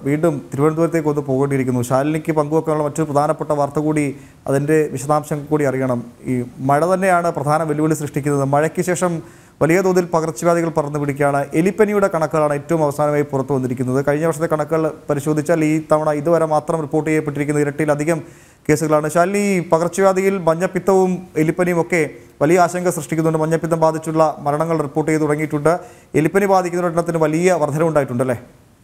വീണ്ടും തിരുവനന്തപുരത്തേക്ക് ഒന്ന് പോകേണ്ടിയിരിക്കുന്നു ശാലിനിക്ക് പങ്കുവെക്കാനുള്ള മറ്റൊരു പ്രധാനപ്പെട്ട വാർത്ത കൂടി അതിൻ്റെ വിശദാംശം കൂടി അറിയണം ഈ മഴ തന്നെയാണ് പ്രധാന വെല്ലുവിളി സൃഷ്ടിക്കുന്നത് മഴയ്ക്ക് ശേഷം വലിയ തോതിൽ പകർച്ചവ്യാധികൾ പറന്നു പിടിക്കുകയാണ് എലിപ്പനിയുടെ കണക്കുകളാണ് ഏറ്റവും അവസാനമായി പുറത്തു വന്നിരിക്കുന്നത് കഴിഞ്ഞ വർഷത്തെ കണക്കുകൾ പരിശോധിച്ചാൽ ഈ തവണ ഇതുവരെ മാത്രം റിപ്പോർട്ട് ചെയ്യപ്പെട്ടിരിക്കുന്ന ഇരട്ടിയിലധികം കേസുകളാണ് ശാലിനി ഈ പകർച്ചവ്യാധിയിൽ മഞ്ഞപ്പിത്തവും എലിപ്പനിയും ഒക്കെ വലിയ ആശങ്ക സൃഷ്ടിക്കുന്നുണ്ട് മഞ്ഞപ്പിത്തം ബാധിച്ചുള്ള മരണങ്ങൾ റിപ്പോർട്ട് ചെയ്ത് തുടങ്ങിയിട്ടുണ്ട് എലിപ്പനി ബാധിക്കുന്ന എണ്ണത്തിന് വലിയ വർധനവുണ്ടായിട്ടുണ്ടല്ലേ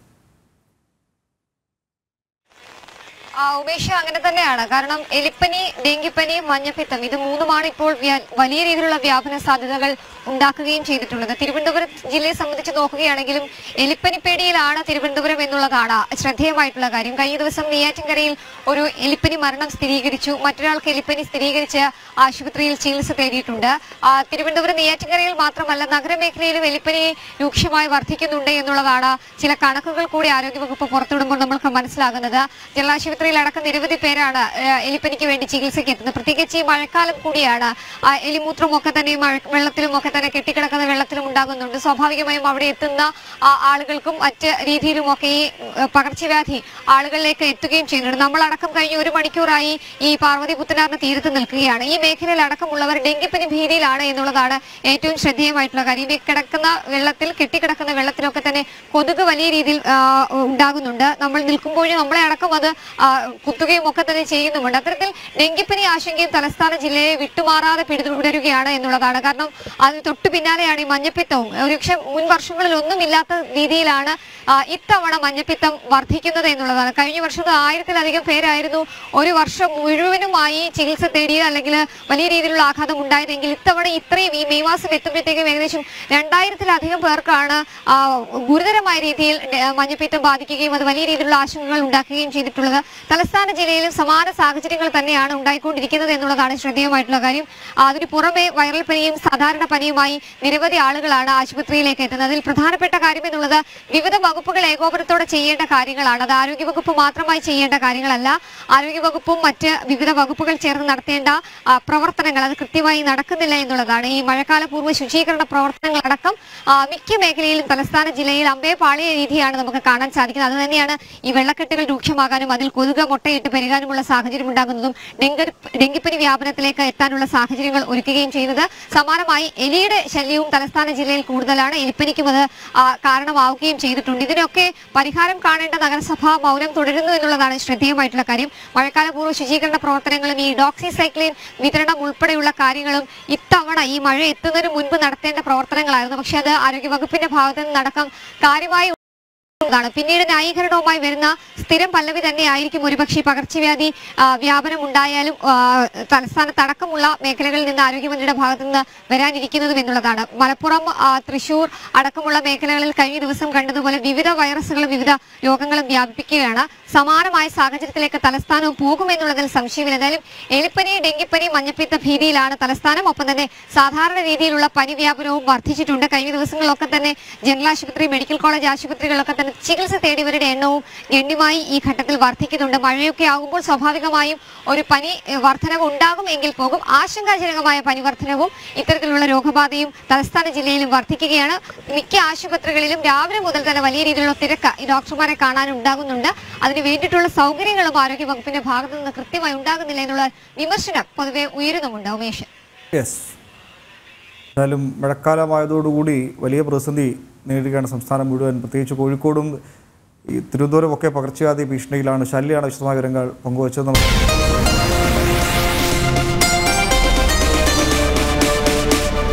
ആ ഉമേഷ് അങ്ങനെ തന്നെയാണ് കാരണം എലിപ്പനി ഡെങ്കിപ്പനി മഞ്ഞപ്പിത്തം ഇത് മൂന്നുമാണ് ഇപ്പോൾ വ്യ- വലിയ രീതിയിലുള്ള വ്യാപന സാധ്യതകൾ ഉണ്ടാക്കുകയും ചെയ്തിട്ടുള്ളത് തിരുവനന്തപുരം ജില്ലയെ സംബന്ധിച്ച് നോക്കുകയാണെങ്കിലും എലിപ്പനി പേടിയിലാണ് തിരുവനന്തപുരം എന്നുള്ളതാണ് ശ്രദ്ധേയമായിട്ടുള്ള കാര്യം കഴിഞ്ഞ ദിവസം നെയ്യാറ്റിൻകരയിൽ ഒരു എലിപ്പനി മരണം സ്ഥിരീകരിച്ചു മറ്റൊരാൾക്ക് എലിപ്പനി സ്ഥിരീകരിച്ച് ആശുപത്രിയിൽ ചികിത്സ തേടിയിട്ടുണ്ട് ആ, തിരുവനന്തപുരം നെയ്യാറ്റിൻകരയിൽ മാത്രമല്ല നഗരമേഖലയിലും എലിപ്പനി രൂക്ഷമായി വർദ്ധിക്കുന്നുണ്ട് എന്നുള്ളതാണ് ചില കണക്കുകൾ കൂടി ആരോഗ്യവകുപ്പ് പുറത്തുവിടുമ്പോൾ നമുക്ക് മനസ്സിലാകുന്നത് ജില്ലാ ആശുപത്രിയിൽ അടക്കം നിരവധി പേരാണ് ആ, എലിപ്പനിക്ക് വേണ്ടി ചികിത്സയ്ക്ക് എത്തുന്നത് പ്രത്യേകിച്ച് ഈ മഴക്കാലം കൂടിയാണ് ആ, എലിമൂത്രമൊക്കെ തന്നെ ഈ മഴ വെള്ളത്തിലും ഒക്കെ തന്നെ കെട്ടിക്കിടക്കുന്ന വെള്ളത്തിലും ഉണ്ടാകുന്നുണ്ട് സ്വാഭാവികമായും അവിടെ എത്തുന്ന ആ, ആളുകൾക്കും മറ്റ് രീതിയിലുമൊക്കെ ഈ ഏഹ്, പകർച്ചവ്യാധി ആളുകളിലേക്ക് എത്തുകയും ചെയ്യുന്നുണ്ട് നമ്മളടക്കം കഴിഞ്ഞ ഒരു മണിക്കൂറായി ഈ പാർവതി പുത്തനാറിന് തീരത്ത് നിൽക്കുകയാണ് ഈ മേഖലയിൽ അടക്കമുള്ളവർ ഡെങ്കിപ്പനി ഭീതിയിലാണ് എന്നുള്ളതാണ് ഏറ്റവും ശ്രദ്ധേയമായിട്ടുള്ള കാര്യം ഈ കിടക്കുന്ന വെള്ളത്തിൽ കെട്ടിക്കിടക്കുന്ന വെള്ളത്തിലൊക്കെ തന്നെ കൊതുക് വലിയ രീതിയിൽ ആ, ഉണ്ടാകുന്നുണ്ട് നമ്മൾ നിൽക്കുമ്പോഴും നമ്മളെ അടക്കം അത് ആ, കുത്തുകയും ഒക്കെ തന്നെ ചെയ്യുന്നുമുണ്ട് അത്തരത്തിൽ ഡെങ്കിപ്പനി ആശങ്കയും തലസ്ഥാന ജില്ലയെ വിട്ടുമാറാതെ പിടിതുടരുകയാണ് എന്നുള്ളതാണ് കാരണം അതിന് തൊട്ടു പിന്നാലെയാണ് ഈ മഞ്ഞപ്പിത്തവും ഒരുപക്ഷെ മുൻ വർഷങ്ങളിൽ ഒന്നുമില്ലാത്ത രീതിയിലാണ് ആ, ഇത്തവണ മഞ്ഞപ്പിത്തം വർദ്ധിക്കുന്നത് എന്നുള്ളതാണ് കഴിഞ്ഞ വർഷം ആയിരത്തിലധികം പേരായിരുന്നു ഒരു വർഷം മുഴുവനുമായി ചികിത്സ തേടിയത് അല്ലെങ്കിൽ വലിയ രീതിയിലുള്ള ആഘാതം ഉണ്ടായതെങ്കിൽ ഇത്തവണ ഇത്രയും ഈ മെയ് മാസം എത്തുമ്പോഴത്തേക്കും ഏകദേശം രണ്ടായിരത്തിലധികം പേർക്കാണ് ആ, ഗുരുതരമായ രീതിയിൽ ഡ- മഞ്ഞപ്പിത്തം ബാധിക്കുകയും അത് വലിയ രീതിയിലുള്ള ആശങ്കകൾ ഉണ്ടാക്കുകയും ചെയ്തിട്ടുള്ളത് തലസ്ഥാന ജില്ലയിലും സമാന സാഹചര്യങ്ങൾ തന്നെയാണ് ഉണ്ടായിക്കൊണ്ടിരിക്കുന്നത് എന്നുള്ളതാണ് ശ്രദ്ധേയമായിട്ടുള്ള കാര്യം ആ, അതിന് പുറമെ വൈറൽ പനിയും സാധാരണ പനിയുമായി നിരവധി ആളുകളാണ് ആശുപത്രിയിലേക്ക് എത്തുന്നത് അതിൽ പ്രധാനപ്പെട്ട കാര്യം എന്നുള്ളത് വിവിധ വകുപ്പുകൾ ഏകോപനത്തോടെ ചെയ്യേണ്ട കാര്യങ്ങളാണ് അത് ആരോഗ്യവകുപ്പ് മാത്രമായി ചെയ്യേണ്ട കാര്യങ്ങളല്ല ആരോഗ്യവകുപ്പും മറ്റ് വിവിധ വകുപ്പുകൾ ചേർന്ന് നടത്തേണ്ട ആ, പ്രവർത്തനങ്ങൾ അത് കൃത്യമായി നടക്കുന്നില്ല എന്നുള്ളതാണ് ഈ മഴക്കാല പൂർവ്വ ശുചീകരണ പ്രവർത്തനങ്ങളടക്കം ആ, മിക്ക മേഖലയിലും തലസ്ഥാന ജില്ലയിൽ അമ്പേ പാളിയ രീതിയാണ് നമുക്ക് കാണാൻ സാധിക്കുന്നത് അത് തന്നെയാണ് ഈ വെള്ളക്കെട്ടുകൾ രൂക്ഷമാകാനും അതിൽ കൊതുക് മുട്ടയിട്ട് പെരുകാനുമുള്ള സാഹചര്യം ഉണ്ടാകുന്നതും ഡെങ്കി ഡെങ്കിപ്പനി വ്യാപനത്തിലേക്ക് എത്താനുള്ള സാഹചര്യങ്ങൾ ഒരുക്കുകയും ചെയ്യുന്നത് സമാനമായി എലിയുടെ ശല്യവും തലസ്ഥാന ജില്ലയിൽ കൂടുതലാണ് എലിപ്പനിക്കും അത് ആ, കാരണമാവുകയും ചെയ്തിട്ടുണ്ട് ഇതിനൊക്കെ പരിഹാരം കാണേണ്ട നഗരസഭ മൗനം തുടരുന്നു എന്നുള്ളതാണ് ശ്രദ്ധേയമായിട്ടുള്ള കാര്യം മഴക്കാലപൂർവ്വ ശുചീകരണ പ്രവർത്തനങ്ങളും ഈ ഡോക്സിസൈക്ലിൻ വിതരണം ഉൾപ്പെടെയുള്ള കാര്യങ്ങളും ഇത്തവണ ഈ മഴ എത്തുന്നതിന് മുൻപ് നടത്തേണ്ട പ്രവർത്തനങ്ങളായിരുന്നു പക്ഷെ അത് ആരോഗ്യവകുപ്പിന്റെ ഭാഗത്ത് നിന്നടക്കം കാര്യമായി ാണ് പിന്നീട് ന്യായീകരണവുമായി വരുന്ന സ്ഥിരം പല്ലവി തന്നെ ആയിരിക്കും ഒരുപക്ഷെ ഈ പകർച്ചവ്യാധി ആ, വ്യാപനം ഉണ്ടായാലും ആ, തലസ്ഥാനത്തടക്കമുള്ള മേഖലകളിൽ നിന്ന് ആരോഗ്യമന്ത്രിയുടെ ഭാഗത്തു നിന്ന് വരാനിരിക്കുന്നതും എന്നുള്ളതാണ് മലപ്പുറം ആ, തൃശൂർ അടക്കമുള്ള മേഖലകളിൽ കഴിഞ്ഞ ദിവസം കണ്ടതുപോലെ വിവിധ വൈറസുകളും വിവിധ രോഗങ്ങളും വ്യാപിപ്പിക്കുകയാണ് സമാനമായ സാഹചര്യത്തിലേക്ക് തലസ്ഥാനവും പോകുമെന്നുള്ളതിൽ സംശയമില്ല എന്തായാലും എലിപ്പനി ഡെങ്കിപ്പനി മഞ്ഞപ്പിത്ത ഭീതിയിലാണ് തലസ്ഥാനം ഒപ്പം തന്നെ സാധാരണ രീതിയിലുള്ള പനി വ്യാപനവും വർദ്ധിച്ചിട്ടുണ്ട് കഴിഞ്ഞ ദിവസങ്ങളിലൊക്കെ തന്നെ ജനറൽ ആശുപത്രി മെഡിക്കൽ കോളേജ് ആശുപത്രികളിലൊക്കെ തന്നെ ചികിത്സ തേടിയവരുടെ എണ്ണവും ഗണ്യമായി ഈ ഘട്ടത്തിൽ വർദ്ധിക്കുന്നുണ്ട് മഴയൊക്കെ ആകുമ്പോൾ സ്വാഭാവികമായും ഒരു പനി ഏഹ്, വർധനവ് ഉണ്ടാകും എങ്കിൽ പോകും ആശങ്കാജനകമായ പനി വർധനവും ഇത്തരത്തിലുള്ള രോഗബാധയും തലസ്ഥാന ജില്ലയിലും വർദ്ധിക്കുകയാണ് മിക്ക ആശുപത്രികളിലും രാവിലെ മുതൽ തന്നെ വലിയ രീതിയിലുള്ള തിരക്ക് ഈ ഡോക്ടർമാരെ കാണാൻ ഉണ്ടാകുന്നുണ്ട് അതിന് വേണ്ടിയിട്ടുള്ള സൗകര്യങ്ങളും ആരോഗ്യ വകുപ്പിന്റെ ഭാഗത്തു നിന്ന് കൃത്യമായി ഉണ്ടാകുന്നില്ല എന്നുള്ള വിമർശനം പൊതുവെ ഉയരുന്നുമുണ്ട് ഉമേഷ് യെസ് എന്തായാലും മഴക്കാലമായതോടുകൂടി വലിയ പ്രതിസന്ധി നേരിടുകയാണ് സംസ്ഥാനം മുഴുവൻ പ്രത്യേകിച്ച് കോഴിക്കോടും ഈ തിരുവനന്തപുരം ഒക്കെ പകർച്ചവ്യാധി ഭീഷണിയിലാണ് ശല്യമാണ് വിശദമായ വിവരങ്ങൾ പങ്കുവച്ചത് നമുക്ക്